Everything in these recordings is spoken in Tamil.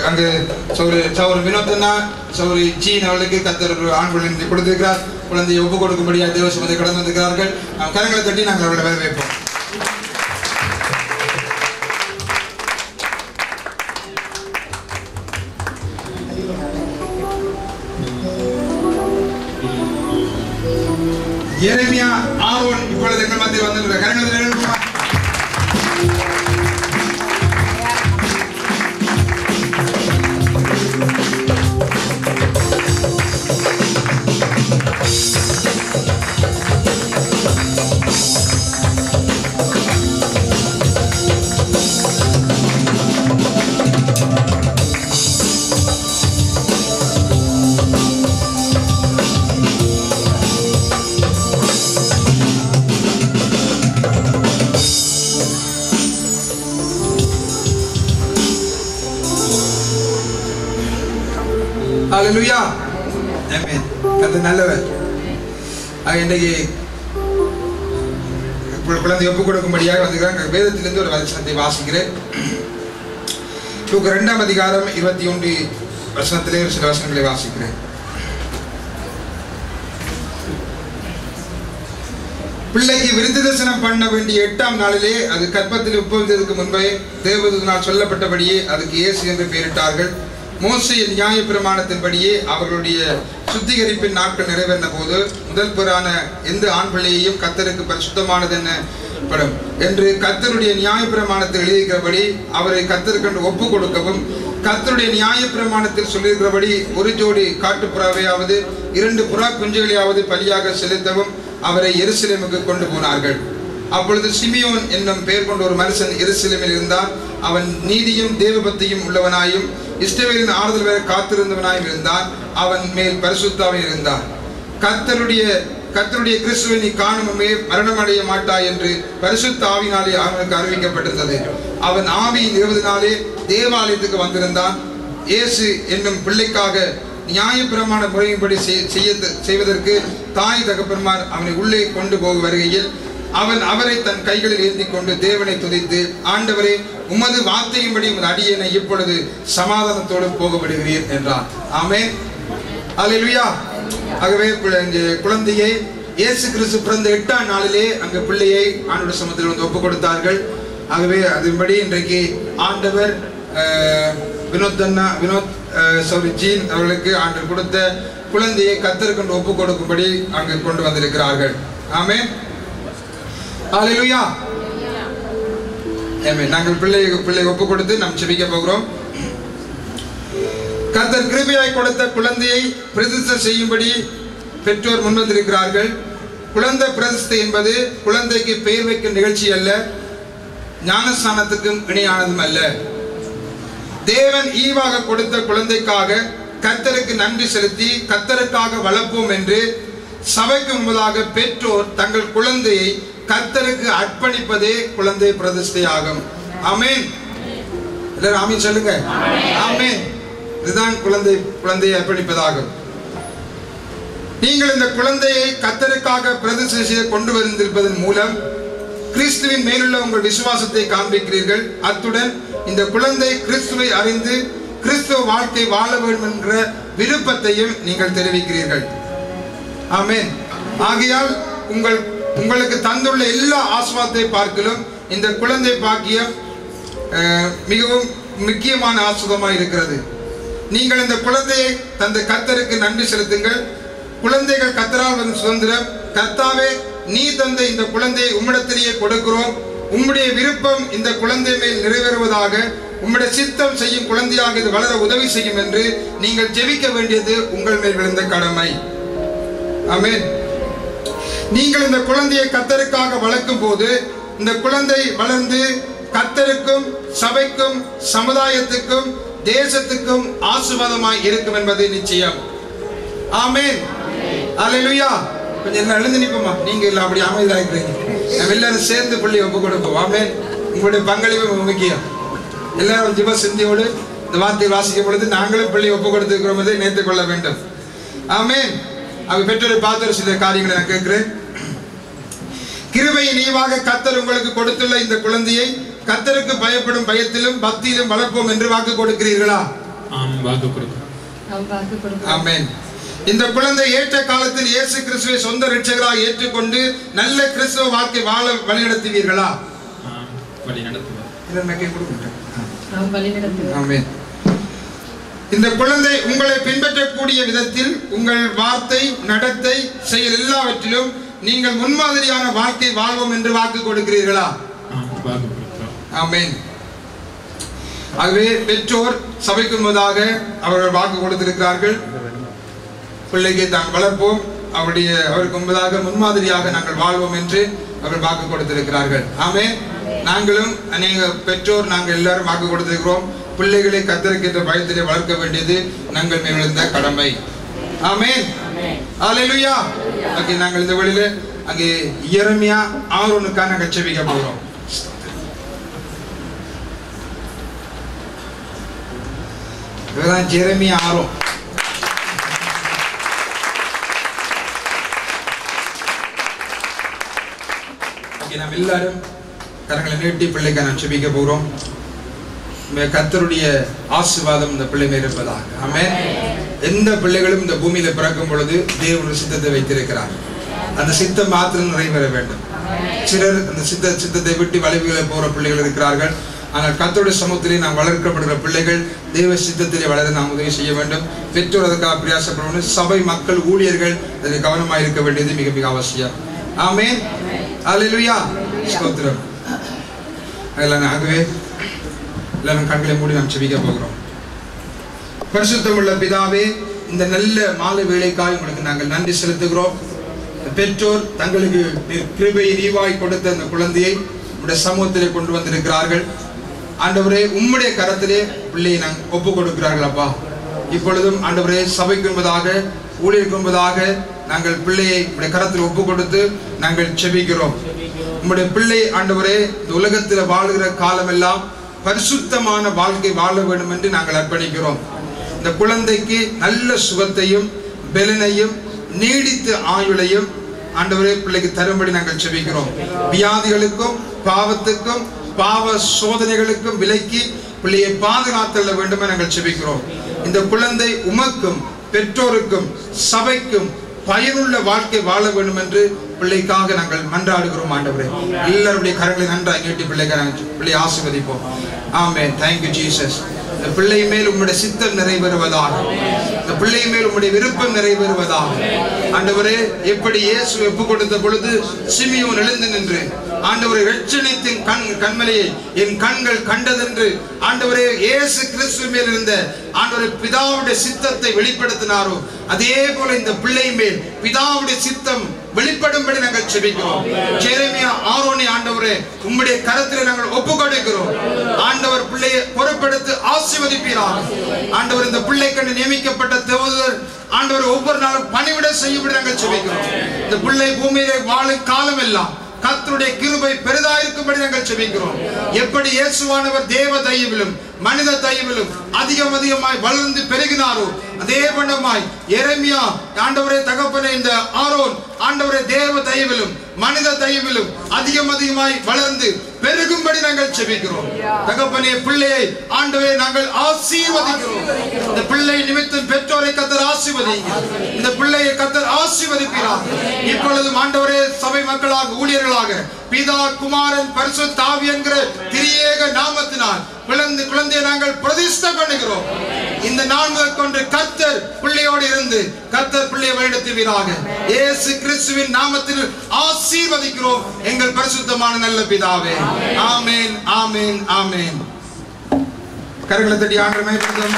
அங்கு சௌரி சௌர் வினோத்தனா சௌரி சீன் அவர்களுக்கு கத்தர் ஒரு ஆண் குழந்தை கொடுத்திருக்கிறார் குழந்தையை ஒப்பு கொடுக்கும்படியாக தேவ சுமதி கடந்து வந்திருக்கிறார்கள் நாம் கரங்களை தட்டி நாங்கள் அவர்களை வரவேற்போம் எரேமியா ஆரோன் இப்பொழுது எங்கள் மத்தியில் வந்திருக்கிற கரங்களை தட்டி எழுப்புமா? ஹalleluya ஆமென் கர்த்தர் நல்லவர் ஆக இன்றைக்கு கு- குழந்தை ஒப்பு கொடுக்கும்படியாக வந்திருக்கிறாங்க வேதத்திலிருந்து ஒரு வசனத்தை வாசிக்கிறேன் லூக்கா இரண்டாம் அதிகாரம் இருபத்தி ஒன்று வசனத்திலே ஒரு சில வசனங்களை வாசிக்கிறேன் பிள்ளைக்கு விருது தரிசனம் பண்ண வேண்டிய எட்டாம் நாளிலே அது கற்பத்தில் உட்புகுந்ததற்கு முன்பே தேவதூதனால் சொல்லப்பட்டபடியே அதுக்கு இயேசு என்று பெயரிட்டார்கள் மோசையின் நியாய பிரமாணத்தின்படியே அவர்களுடைய சுத்திகரிப்பின் நாட்கள் நிறைவேறின போது முதல் புறான எந்த ஆண் பிள்ளையையும் கத்தருக்கு பரிசுத்தமானது என்ன படும் என்று கத்தருடைய நியாய பிரமாணத்தில் எழுதியிருக்கிறபடி அவரை கத்தருக்கென்று ஒப்பு கொடுக்கவும் கத்தருடைய நியாய பிரமாணத்தில் சொல்லியிருக்கிறபடி ஒரு ஜோடி காட்டுப்புறாவையாவது இரண்டு புறா குஞ்சுகளையாவது பலியாக செலுத்தவும் அவரை எருசலேமுக்கு கொண்டு போனார்கள் அப்பொழுது சிமியோன் என்னும் பெயர் கொண்ட ஒரு மனுஷன் எருசலேமில் இருந்தான் அவன் நீதியும் தேவபக்தியும் உள்ளவனாயும் இஷ்டவேலின் ஆறுதல் வேற காத்திருந்தவனாயும் இருந்தான் அவன் மேல் பரிசுத்தாவே இருந்தான் கர்த்தருடைய கர்த்தருடைய கிறிஸ்துவை நீ காணுமே மரணமடைய மாட்டாய் என்று பரிசுத்த ஆவினாலே அவனுக்கு அறிவிக்கப்பட்டிருந்தது அவன் ஆவியின் இருபது தேவாலயத்துக்கு வந்திருந்தான் இயேசு என்னும் பிள்ளைக்காக நியாயப்பிரமாண முறையின்படி செய்- செய்ய- செய்வதற்கு தாய் தகப்பன்மார் அவனை உள்ளே கொண்டு போக வருகையில் அவன் அவரை தன் கைகளில் ஏந்தி கொண்டு தேவனை துதித்து ஆண்டவரே உமது வார்த்தையின்படி உமது அடியனை இப்பொழுது சமாதானத்தோடு போக விடுகிறீர் என்றான் ஆமென் அல்லேலூயா ஆகவே பிள்ளை- இங்கே குழந்தையை இயேசு கிறிஸ்து பிறந்த எட்டாம் நாளிலே அங்கு பிள்ளையை ஆண்டோட சமத்தில் வந்து ஒப்பு கொடுத்தார்கள் ஆகவே அதன்படி இன்றைக்கு ஆண்டவர் அஹ், வினோத் அண்ணா வினோத் சாரி ஜீன் அவர்களுக்கு ஆண்டவர் கொடுத்த குழந்தையை கத்தருக்கு ஒப்பு கொடுக்கும்படி அங்கு கொண்டு வந்திருக்கிறார்கள் ஆமென் ஹalleluya ஆமென் நாங்கள் பிள்ளை பிள்ளை ஒப்பு கொடுத்து நாம் செபிக்க போகிறோம் கர்த்தர் கிருபையாய் கொடுத்த குழந்தையை பிரதிஷ்டை செய்யும்படி பெற்றோர் முன்வந்திருக்கிறார்கள் குழந்தை பிரதிஷ்டை என்பது குழந்தைக்கு பெயர் வைக்கும் நிகழ்ச்சி அல்ல ஞானஸ்தானத்துக்கும் இணையானதும் அல்ல தேவன் ஈவாக கொடுத்த குழந்தைக்காக கர்த்தருக்கு நன்றி செலுத்தி கர்த்தருக்காக வளர்ப்போம் என்று சபைக்கு முன்பதாக பெற்றோர் தங்கள் குழந்தையை கர்த்தருக்கு அர்ப்பணிப்பதே குழந்தை பிரதிஷ்டை ஆகும் ஆமென் எல்லாரும் ஆமீன் சொல்லுங்க ஆமென் இதுதான் குழந்தை குழந்தையை அர்ப்பணிப்பதாகும் நீங்கள் இந்த குழந்தையை கத்தருக்காக பிரதிஷ்டை செய்து கொண்டு வந்திருப்பதன் மூலம் கிறிஸ்துவின் மேலுள்ள உங்கள் விசுவாசத்தை காண்பிக்கிறீர்கள் அத்துடன் இந்த குழந்தை கிறிஸ்துவை அறிந்து கிறிஸ்துவ வாழ்க்கை வாழ வேண்டும் என்ற விருப்பத்தையும் நீங்கள் தெரிவிக்கிறீர்கள் ஆமென் ஆகையால் உங்கள் உங்களுக்கு தந்துள்ள எல்லா ஆஸ்வாதத்தை பார்க்கலும் இந்த குழந்தை பாக்கியம் அஹ், மிகவும் முக்கியமான ஆஸ்வாதமாக இருக்கிறது நீங்கள் இந்த குழந்தையை தந்த கர்த்தருக்கு நன்றி செலுத்துங்கள் குழந்தைகள் கத்தரால் வரும் சுதந்திரம் கர்த்தாவே நீ தந்த இந்த குழந்தையை உம்மிடத்திலேயே கொடுக்கிறோம் உம்முடைய விருப்பம் இந்த குழந்தை மேல் நிறைவேறுவதாக உம்முடைய சித்தம் செய்யும் குழந்தையாக இது வளர உதவி செய்யும் என்று நீங்கள் ஜெபிக்க வேண்டியது உங்கள் மேல் விழுந்த கடமை ஆமென் நீங்கள் இந்த குழந்தையை கத்தருக்காக வளர்க்கும் போது இந்த குழந்தை வளர்ந்து கத்தருக்கும் சபைக்கும் சமுதாயத்துக்கும் தேசத்துக்கும் ஆசீர்வாதமாய் இருக்கும் என்பது நிச்சயம் ஆமென் அல்லேலூயா கொஞ்சம் எல்லாம் எழுந்து நிப்போமா நீங்க எல்லாம் அப்படி அமைதியா இருக்கிறீங்க நம்ம எல்லாரும் சேர்ந்து புள்ளி ஒப்பு கொடுப்போம் ஆமென் உங்களுடைய பங்களிப்பு முக்கியம் எல்லாரும் ஜிப சிந்தியோடு இந்த வார்த்தையை வாசிக்கும் பொழுது நாங்களும் பிள்ளை ஒப்பு கொடுத்திருக்கிறோம் என்பதை நினைத்துக் கொள்ள வேண்டும் ஆமென் அவங்க பெற்றோரை பார்த்து ஒரு சில காரியங்களை நான் கேட்கிறேன் கிருபையின் ஈவாக கத்தர் உங்களுக்கு கொடுத்துள்ள இந்த குழந்தையை கத்தருக்கு பயப்படும் பயத்திலும் பக்தியிலும் வளர்ப்போம் என்று வாக்கு கொடுக்கிறீர்களா ஆம் வாக்கு கொடுக்கிறோம் நாம் வாக்கு கொடுக்கிறோம் ஆமென் இந்த குழந்தை ஏற்ற காலத்தில் இயேசு கிறிஸ்துவை சொந்த இரட்சகராக ஏற்றுக்கொண்டு நல்ல கிறிஸ்துவ வாழ்க்கை வாழ வழிநடத்துவீர்களா ஆம் வழி நடத்துவார் இதன் மேக்கே கொடுக்கின்றேன். நாம் வழி நடத்துவோம் ஆமென் இந்த குழந்தை உங்களை பின்பற்றக்கூடிய விதத்தில் உங்கள் வார்த்தை நடத்தை செயல் எல்லாவற்றிலும் நீங்கள் முன்மாதிரியான வாழ்க்கை வாழ்வோம் என்று வாக்கு கொடுக்கிறீர்களா ஆம் வாக்கு கொடுக்கிறோம் ஆமென் ஆகவே பெற்றோர் சபைக்கு முன்பதாக அவர்கள் வாக்கு கொடுத்திருக்கிறார்கள் பிள்ளைக்கு தாங்கள் வளர்ப்போம் அவருடைய அவருக்கு முன்பதாக முன்மாதிரியாக நாங்கள் வாழ்வோம் என்று அவர்கள் வாக்கு கொடுத்திருக்கிறார்கள் ஆமென் நாங்களும் அநேக பெற்றோர் நாங்கள் எல்லாரும் வாக்கு கொடுத்திருக்கிறோம் பிள்ளைகளை கத்தருக்கின்ற பயத்திலே வளர்க்க வேண்டியது நாங்கள் மேலிருந்த கடமை ஆமென் ஹalleluya ஓகே நாங்கள் இந்த வழியில அங்கே இயரமியா ஆரோனுக்காக நாங்கள் செபிக்க போகிறோம் இவர்தான் ஜெரமியா ஆரோன் ஓகே நாம் எல்லாரும் கரங்களை நீட்டி பிள்ளைக்கு நான் செபிக்க போகிறோம் உண்மையா கர்த்தருடைய ஆசீர்வாதம் இந்த பிள்ளை மேல் இருப்பதாக ஆமென் எந்த பிள்ளைகளும் இந்த பூமியில பிறக்கும் பொழுது தேவனுடைய சித்தத்தை வைத்திருக்கிறார் அந்த சித்தம் மாத்திரம் நிறைவேற வேண்டும் சிலர் அந்த சித்த சித்தத்தை விட்டு வளைவுகளை போற பிள்ளைகள் இருக்கிறார்கள் ஆனால் கர்த்தருடைய சமூகத்திலே நாம் வளர்க்கப்படுகிற பிள்ளைகள் தெய்வ சித்தத்திலே வளர நாம் உதவி செய்ய வேண்டும் பெற்றோர் அதுக்காக பிரயாசப்பட வேண்டும் சபை மக்கள் ஊழியர்கள் அதில் கவனமாக இருக்க வேண்டியது மிக மிக அவசியம் ஆமென் அல்லேலூயா ஸ்தோத்திரம் அதெல்லாம் ஆகவே எல்லாரும் கண்களை மூடி நாம் செபிக்க போகிறோம் பரிசுத்தமுள்ள பிதாவே இந்த நல்ல மாலை வேலைக்காய் உங்களுக்கு நாங்கள் நன்றி செலுத்துகிறோம் பெற்றோர் தங்களுக்கு நீர் கிருபை நீவாய் கொடுத்த அந்த குழந்தையை உடைய சமூகத்திலே கொண்டு வந்திருக்கிறார்கள் ஆண்டவரே உம்முடைய கரத்திலே பிள்ளையை நாங்கள் ஒப்பு கொடுக்கிறார்கள் அப்பா இப்பொழுதும் ஆண்டவரே சபைக்கு என்பதாக ஊழியருக்கு என்பதாக நாங்கள் பிள்ளையை உடைய கரத்தில் ஒப்பு கொடுத்து நாங்கள் செபிக்கிறோம் உம்முடைய பிள்ளை ஆண்டவரே இந்த உலகத்தில் வாழுகிற காலமெல்லாம் பரிசுத்தமான வாழ்க்கை வாழ வேண்டும் என்று நாங்கள் அர்ப்பணிக்கிறோம் இந்த குழந்தைக்கு நல்ல சுகத்தையும் பெலனையும் நீடித்த ஆயுளையும் ஆண்டவரே பிள்ளைக்கு தரும்படி நாங்கள் செபிக்கிறோம் வியாதிகளுக்கும் பாவத்துக்கும் பாவ சோதனைகளுக்கும் விலக்கி பிள்ளையை பாதுகாத்தள்ள வேண்டும் என நாங்கள் செபிக்கிறோம் இந்த குழந்தை உமக்கும் பெற்றோருக்கும் சபைக்கும் பயனுள்ள வாழ்க்கை வாழ வேண்டும் என்று பிள்ளைக்காக நாங்கள் மன்றாடுகிறோம் ஆண்டவரே எல்லாருடைய கரங்களை நன்றாக நீட்டி பிள்ளைக்கு நாங்கள் பிள்ளையை ஆசீர்வதிப்போம் ஆமென் தேங்க்யூ ஜீசஸ் இந்த பிள்ளை மேல் உம்முடைய சித்தம் நிறைவேறுவதாக இந்த பிள்ளை மேல் உம்முடைய விருப்பம் நிறைவேறுவதாக ஆண்டவரே எப்படி இயேசு ஒப்பு கொடுத்த பொழுது சிமியோன் எழுந்து நின்று ஆண்டவரை ரட்சணித்தின் கண் கண்மலையை என் கண்கள் கண்டதென்று ஆண்டவரே இயேசு கிறிஸ்து மேல் இருந்த ஆண்டவரே பிதாவுடைய சித்தத்தை வெளிப்படுத்தினாரோ அதே போல இந்த பிள்ளை மேல் பிதாவுடைய சித்தம் வெளிப்படும்படி நாங்கள் செபிக்கிறோம் ஜெரமியா ஆரோனி ஆண்டவரே உம்முடைய கரத்தில் நாங்கள் ஒப்பு கொடுக்கிறோம் ஆண்டவர் பிள்ளையை பொறுப்பெடுத்து ஆசீர்வதிப்பீராக ஆண்டவர் இந்த பிள்ளைக்கண்டு நியமிக்கப்பட்ட தேவதர் ஆண்டவர் ஒவ்வொரு நாளும் பணிவிட செய்யப்படி நாங்கள் செபிக்கிறோம் இந்த பிள்ளை பூமியிலே வாழும் காலம் எல்லாம் கர்த்தருடைய கிருபை பெரிதாயிருக்கும்படி நாங்கள் செபிக்கிறோம் எப்படி இயேசுவானவர் தேவ தயவிலும் மனித தயவிலும் அதிகம் அதிகமாய் வளர்ந்து பெருகினாரோ அதே வண்ணமாய் எரேமியா ஆண்டவரே தகப்பனே இந்த ஆரோன் ஆண்டவரே தேவ தயவிலும் மனித தயவிலும் அதிகம் அதிகமாய் வளர்ந்து பெருகும்படி நாங்கள் செபிக்கிறோம் தகப்பனே பிள்ளையை ஆண்டவரே நாங்கள் ஆசீர்வதிக்கிறோம் இந்த பிள்ளை நிமித்தம் பெற்றோரை கத்தர் ஆசீர்வதிங்க இந்த பிள்ளையை கத்தர் ஆசீர்வதிக்கிறார் இப்பொழுதும் ஆண்டவரே சபை மக்களாக ஊழியர்களாக பிதா குமாரன் பரிசு தாவி என்கிற திரியேக நாமத்தினால் குழந்தை குழந்தையை நாங்கள் பிரதிஷ்டை பண்ணுகிறோம் இந்த நாள் முதற்கொண்டு கர்த்தர் பிள்ளையோடு இருந்து கர்த்தர் பிள்ளையை வழிநடத்துவீராக இயேசு கிறிஸ்துவின் நாமத்தில் ஆசீர்வதிக்கிறோம் எங்கள் பரிசுத்தமான நல்ல பிதாவே ஆமென் ஆமென் ஆமென் கரங்களை தட்டி ஆண்டு மேற்கொள்ளும்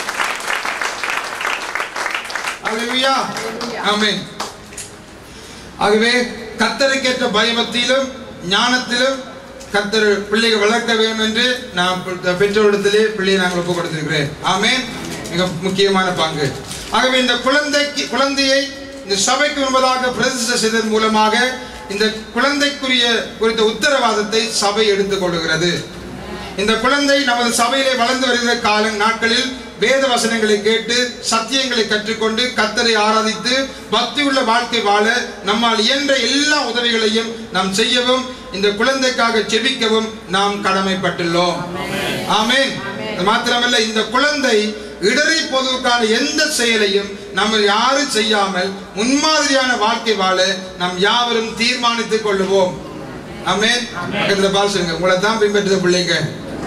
அல்லேலூயா ஆமென் ஆகவே கத்தருக்கேற்ற பயபக்தியிலும் ஞானத்திலும் கத்தர் பிள்ளைகள் வளர்க்க வேண்டும் என்று நான் பெ- பெற்றோரிடத்திலே பிள்ளையை நாங்கள் ஒப்பு கொடுத்திருக்கிறேன் ஆமென் மிக முக்கியமான பங்கு ஆகவே இந்த குழந்தைக்கு குழந்தையை இந்த சபைக்கு முன்பதாக பிரதிஷ்டை செய்ததன் மூலமாக இந்த குழந்தைக்குரிய குறித்த உத்தரவாதத்தை சபை எடுத்துக் கொள்கிறது இந்த குழந்தை நமது சபையிலே வளர்ந்து வருகிற கால நாட்களில் வேத வசனங்களை கேட்டு சத்தியங்களை கற்றுக்கொண்டு கத்தரை ஆராதித்து பக்தியுள்ள வாழ்க்கை வாழ நம்மால் இயன்ற எல்லா உதவிகளையும் நாம் செய்யவும் இந்த குழந்தைக்காக செபிக்கவும் நாம் கடமைப்பட்டுள்ளோம் ஆமென் அது மாத்திரமல்ல இந்த குழந்தை இடரை போவதற்கான எந்த செயலையும் நம்ம யாரும் செய்யாமல் முன்மாதிரியான வாழ்க்கை வாழ நாம் யாவரும் தீர்மானித்துக் கொள்ளுவோம் ஆமென் பக்கத்துல பால் சொல்லுங்க உங்களை தான் பின்பற்றுத பிள்ளைங்க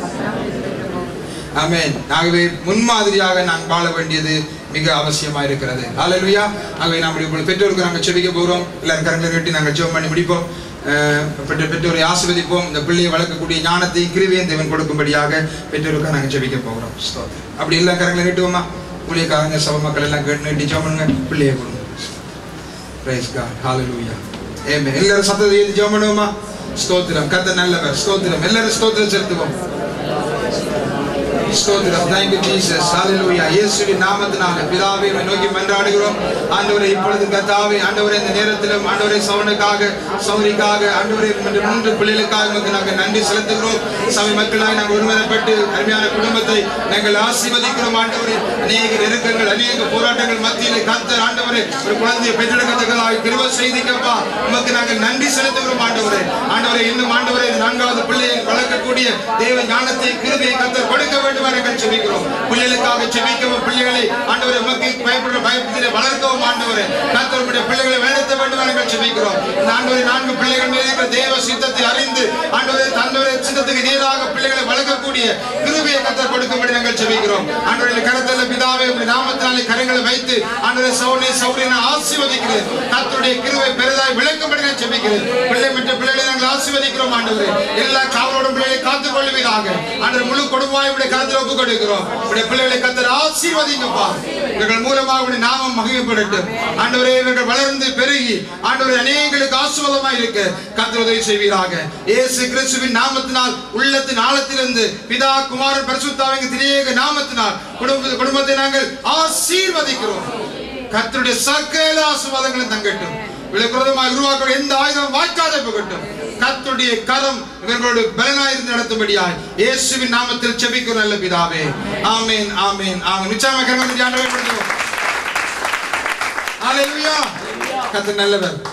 ஆமென் ஆகவே முன்மாதிரியாக நான் வாழ வேண்டியது மிக அவசியமா இருக்கிறது ஹalleluya ஆகவே நாம் இப்பொழுது பெற்றோருக்கு நாங்கள் செபிக்க போகிறோம் எல்லாரும் கரங்களை கட்டி நாங்கள் ஜெபம் பண்ணி முடிப்போம் அஹ், பெற்ற பெற்றோரை ஆசீர்வதிப்போம் இந்த பிள்ளையை வளர்க்கக்கூடிய ஞானத்தையும் கிருவியும் தேவன் கொடுக்கும்படியாக பெற்றோருக்கு நாங்கள் ஜெபிக்க போகிறோம் ஸ்தோத்திரம். அப்படி எல்லாம் கரங்களை கட்டுவோமா ஊழியக்காரங்க சபை மக்கள் எல்லாம் கேட்டு நீட்டி ஜெபம் பண்ணுங்க பிள்ளையை கொடுங்க பிரைஸ் காட் ஹalleluya ஆமென் எல்லாரும் சத்தத்தை எழுதி ஜெபம் பண்ணுவோமா ஸ்தோத்திரம் கர்த்தர் நல்லவர் ஸ்தோத்திரம் எல்லாரும் ஸ்தோத்திரம் செலுத்துவோம் ஸ்தோத்திரம் thank you Jesus hallelujah இயேசுவின் நாமத்தினால பிதாவே உம்மை நோக்கி மன்றாடுகிறோம் ஆண்டவரே இப்பொழுது கர்த்தாவே ஆண்டவரே இந்த நேரத்திலும் ஆண்டவரே சவுனுக்காக சௌரிக்காக ஆண்டவரே இந்த மூன்று பிள்ளைகளுக்காக உமக்கு நாங்கள் நன்றி செலுத்துகிறோம் சபை மக்களாய் நாங்கள் ஒருமனப்பட்டு அருமையான குடும்பத்தை நாங்கள் ஆசீர்வதிக்கிறோம் ஆண்டவரே அநேக நெருக்கங்கள் அநேக போராட்டங்கள் மத்தியிலே கர்த்தர் ஆண்டவரே ஒரு குழந்தையை பெற்றெடுக்கத்தக்கதாய் கிருப செய்திக்கப்பா உமக்கு நாங்கள் நன்றி செலுத்துகிறோம் ஆண்டவரே ஆண்டவரே இன்னும் ஆண்டவரே இந்த நான்காவது பிள்ளையை வளர்க்கக்கூடிய தேவ ஞானத்தை கிருபையை கர்த்தர் கொடுக்க வேண்டும் என நாங்கள் செபிக்கிறோம் பிள்ளைகளுக்காக செபிக்கவும் பிள்ளைகளை ஆண்டவரே உமக்கு பயப்படுற பயத்திலே வளர்க்கவும் ஆண்டவரே கர்த்தர் உம்முடைய பிள்ளைகளை வழிநடத்த வேண்டும் என நாங்கள் செபிக்கிறோம் இந்த ஆண்டவரே நான்கு பிள்ளைகள் மேல் இருக்கிற தேவ சித்தத்தை அறிந்து ஆண்டவரே தந்தவரே சித்தத்துக்கு நேராக பிள்ளைகளை வளர்க்கக்கூடிய கிருபையை கர்த்தர் கொடுக்கும்படி நாங்கள் செபிக்கிறோம் ஆண்டவரே கரத்தில் பிதாவே உம்முடைய நாமத்தினாலே கரங்களை வைத்து ஆண்டவரே சௌனே சௌரியனை ஆசீர்வதிக்கிறேன் கர்த்தருடைய கிருபை பெரிதாய் விளங்கும்படி நான் செபிக்கிறேன் பிள்ளை மற்ற பிள்ளைகளை நாங்கள் ஆசீர்வதிக்கிறோம் ஆண்டவரே எல்லா காவலோடும் பிள்ளைகளை காத்துக் கொள்வீராக ஆண்டவர் முழு கொடுவாய் உடைய கருத்தில் ஒப்புக் கொடுக்கிறோம் உடைய பிள்ளைகளை கத்தர் ஆசீர்வதிங்கப்பா இவர்கள் மூலமாக உடைய நாமம் மகிமைப்படட்டும் ஆண்டவரே இவர்கள் வளர்ந்து பெருகி ஆண்டவரே அநேகளுக்கு ஆசீர்வாதமாய் இருக்க கத்தர் உதவி செய்வீராக இயேசு கிறிஸ்துவின் நாமத்தினால் உள்ளத்தின் ஆழத்திலிருந்து பிதா குமாரன் பரிசுத்தாவின் திரியேக நாமத்தினால் குடும்ப குடும்பத்தை நாங்கள் ஆசீர்வதிக்கிறோம் கர்த்தருடைய சகல ஆசீர்வாதங்களும் தங்கட்டும் விளக்குறதுமாக உருவாக்க எந்த ஆயுதம் வாய்க்காத போகட்டும் கர்த்தருடைய கரம் இவர்களோடு பலனாயிருந்து நடத்தும்படியாய் இயேசுவின் நாமத்தில் செபிக்கும் நல்ல பிதாவே ஆமென் ஆமென் ஆமென் நிச்சயமாக கரங்களை ஆண்டவரை படுத்துவோம் ஹalleluya கர்த்தர் நல்லவர்